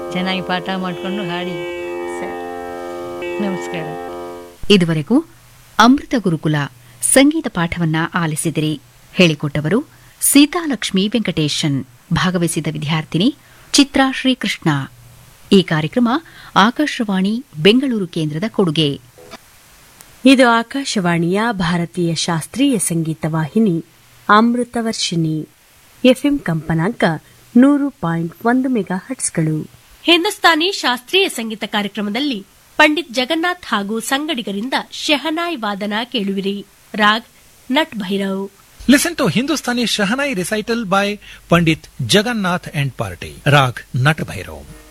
ಚೆನ್ನಾಗಿ ಪಾಠ ಮಾಡಿಕೊಂಡು ಹಾಡಿ ಸರಿ ನಮಸ್ಕಾರ ಇದುವರೆಗೂ ಅಮೃತ ಗುರುಕುಲ ಸಂಗೀತ ಪಾಠವನ್ನ ಆಲಿಸಿದಿರಿ ಹೇಳಿಕೊಟ್ಟವರು ಸೀತಾಲಕ್ಷ್ಮಿ ವೆಂಕಟೇಶನ್ ಭಾಗವಹಿಸಿದ ವಿದ್ಯಾರ್ಥಿನಿ ಚಿತ್ರಾ ಶ್ರೀಕೃಷ್ಣ ಈ ಕಾರ್ಯಕ್ರಮ ಆಕಾಶವಾಣಿ ಬೆಂಗಳೂರು ಕೇಂದ್ರದ ಕೊಡುಗೆ ಇದು ಆಕಾಶವಾಣಿಯ ಭಾರತೀಯ ಶಾಸ್ತ್ರೀಯ ಸಂಗೀತ ವಾಹಿನಿ ಅಮೃತವರ್ಷಿಣಿ ಎಫ್ಎಂ ಕಂಪನಾಂಕ ನೂರು ಪಾಯಿಂಟ್ ಒಂದು ಮೆಗಾ ಹಟ್ಸ್ಗಳು ಹಿಂದೂಸ್ತಾನಿ ಶಾಸ್ತ್ರೀಯ ಸಂಗೀತ ಕಾರ್ಯಕ್ರಮದಲ್ಲಿ ಪಂಡಿತ್ ಜಗನ್ನಾಥ್ ಹಾಗೂ ಸಂಗಡಿಗರಿಂದ ಶೆಹನಾಯ್ ವಾದನ ಕೇಳುವಿರಿ Raag Nat Bhairav Listen to Hindustani Shahanai recital by Pandit Jagannath and Party. Rag Nat Bhairav.